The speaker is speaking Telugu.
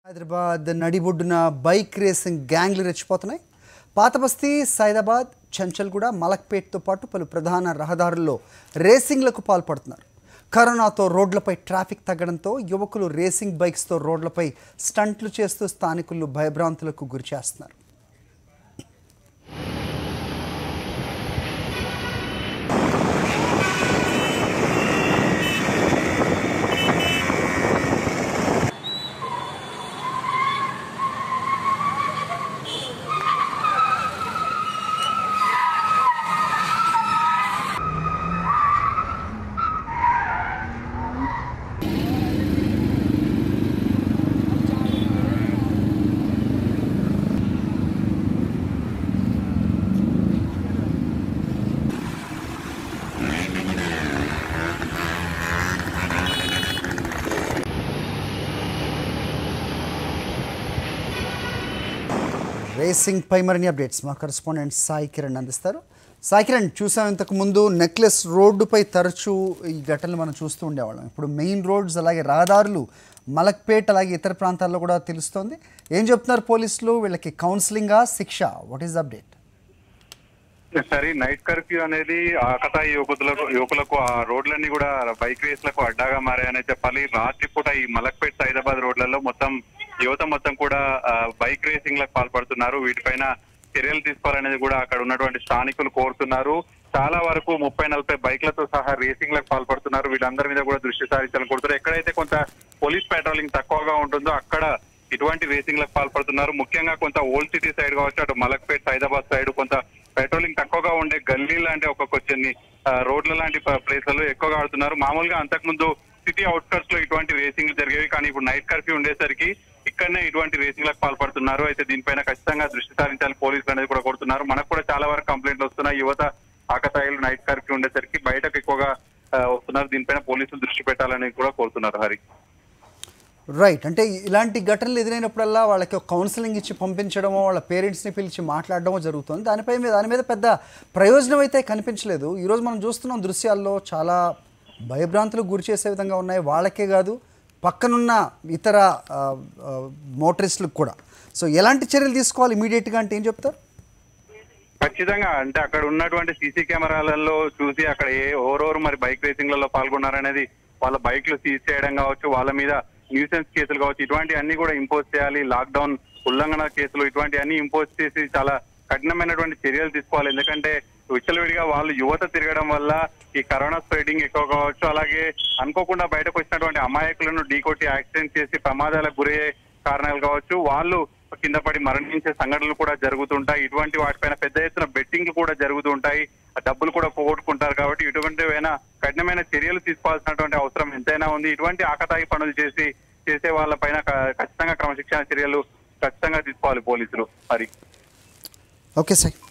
హైదరాబాద్ నడిబొడ్డున బైక్ రేసింగ్ గ్యాంగ్లు రెచ్చిపోతున్నాయి పాతబస్తీ సైదాబాద్ చంచల్గూడ మలక్పేట్తో పాటు పలు ప్రధాన రహదారుల్లో రేసింగ్లకు పాల్పడుతున్నారు కరోనాతో రోడ్లపై ట్రాఫిక్ తగ్గడంతో యువకులు రేసింగ్ బైక్స్తో రోడ్లపై స్టంట్లు చేస్తూ స్థానికులు భయభ్రాంతులకు గురిచేస్తున్నారు రేసింగ్ పై మరిన్ని అప్డేట్స్ మా కరెస్పాండెంట్ సాయి కిరణ్ అందిస్తారు సాయి కిరణ్ చూసాం ఇంతకు ముందు నెక్లెస్ రోడ్డుపై తరచూ ఈ ఘటనలు మనం చూస్తూ ఉండేవాళ్ళం ఇప్పుడు మెయిన్ రోడ్స్ అలాగే రహదారులు మలక్పేట్ అలాగే ఇతర ప్రాంతాల్లో కూడా తెలుస్తోంది ఏం చెప్తున్నారు పోలీసులు వీళ్ళకి కౌన్సిలింగా శిక్ష వాట్ ఈస్ అప్డేట్ సరే నైట్ కర్ఫ్యూ అనేది ఆకతాయి యువకులకు యువకులకు ఆ రోడ్లన్నీ కూడా బైక్ రేస్లకు అడ్డాగా మారాయని చెప్పాలి రాత్రిపూట ఈ మలక్పేట్ సైదాబాద్ రోడ్లలో మొత్తం యువత మొత్తం కూడా ఆ, బైక్ రేసింగ్ లకు పాల్పడుతున్నారు వీటిపైన చర్యలు తీసుకోవాలనేది కూడా అక్కడ ఉన్నటువంటి స్థానికులు కోరుతున్నారు చాలా వరకు ముప్పై నలభై బైక్లతో సహా రేసింగ్ లకు పాల్పడుతున్నారు వీళ్ళందరి మీద కూడా దృష్టి సారించాలని కోరుతున్నారు ఎక్కడైతే కొంత పోలీస్ పెట్రోలింగ్ తక్కువగా ఉంటుందో అక్కడ ఇటువంటి రేసింగ్ లకు పాల్పడుతున్నారు ముఖ్యంగా కొంత ఓల్డ్ సిటీ సైడ్ కావచ్చు అటు మలక్పేట్ సైదాబాద్ సైడ్ కొంత పెట్రోలింగ్ తక్కువగా ఉండే గల్లీ లాంటి ఒక కొన్ని ఆ, రోడ్ల లాంటి ప్లేస్లలో ఎక్కువగా ఆడుతున్నారు మామూలుగా అంతకుముందు సిటీ అవుట్స్కర్ట్స్ లో ఇటువంటి రేసింగ్ జరిగేవి కానీ ఇప్పుడు నైట్ కర్ఫ్యూ ఉండేసరికి ఇక్కడనే ఇటువంటి రేసింగ్ లకు పాల్పడుతున్నారు అయితే దీనిపైన ఖచ్చితంగా దృష్టి సారించాలి పోలీసులు అనేది కూడా కోరుతున్నారు మనకు కూడా చాలా వరకు కంప్లైంట్లు వస్తున్నాయి యువత ఆకతాయిలు నైట్ కర్ఫ్యూ ఉండేసరికి బయటకు ఎక్కువగా ఆ, వస్తున్నారు దీనిపైన పోలీసులు దృష్టి పెట్టాలని కూడా కోరుతున్నారు హరి రైట్ అంటే ఇలాంటి ఘటనలు ఎదురైనప్పుడల్లా వాళ్ళకి ఒక కౌన్సిలింగ్ ఇచ్చి పంపించడమో వాళ్ళ పేరెంట్స్ని పిలిచి మాట్లాడడమో జరుగుతుంది దానిపై మీద దాని మీద పెద్ద ప్రయోజనం అయితే కనిపించలేదు ఈరోజు మనం చూస్తున్నాం దృశ్యాల్లో చాలా భయభ్రాంతులకు గురి చేసే విధంగా ఉన్నాయి వాళ్ళకే కాదు పక్కనున్న ఇతర ఆ, ఆ, మోటరిస్టులకు కూడా సో ఎలాంటి చర్యలు తీసుకోవాలి ఇమీడియట్గా అంటే ఏం చెప్తారు ఖచ్చితంగా అంటే అక్కడ ఉన్నటువంటి సీసీ కెమెరాలలో చూసి అక్కడ ఏ ఓరోరు మరి బైక్ రేసింగ్లలో పాల్గొన్నారనేది వాళ్ళ బైక్లు సీజ్ చేయడం కావచ్చు వాళ్ళ మీద న్యూసెన్స్ కేసులు కావచ్చు ఇటువంటి అన్ని కూడా ఇంపోజ్ చేయాలి లాక్డౌన్ ఉల్లంఘన కేసులు ఇటువంటి అన్ని ఇంపోజ్ చేసి చాలా కఠినమైనటువంటి చర్యలు తీసుకోవాలి ఎందుకంటే విచ్చలవిడిగా వాళ్ళు యువత తిరగడం వల్ల ఈ కరోనా స్ప్రెడింగ్ ఎక్కువ కావచ్చు అలాగే అనుకోకుండా బయటకు వచ్చినటువంటి అమాయకులను ఢీకొట్టి యాక్సిడెంట్ చేసి ప్రమాదాలకు గురయ్యే కారణాలు కావచ్చు వాళ్ళు కింద పడి మరణించే సంఘటనలు కూడా జరుగుతుంటాయి ఇటువంటి వాటిపైన పెద్ద ఎత్తున బెట్టింగ్లు కూడా జరుగుతూ ఉంటాయి ఆ డబ్బులు కూడా పోగొట్టుకుంటారు కాబట్టి ఇటువంటివైనా కఠినమైన చర్యలు తీసుకోవాల్సినటువంటి అవసరం ఎంతైనా ఉంది ఇటువంటి ఆకతాయి పనులు చేసి చేసే వాళ్ళపైన క- ఖచ్చితంగా క్రమశిక్షణ చర్యలు ఖచ్చితంగా తీసుకోవాలి పోలీసులు మరి ఓకే సార్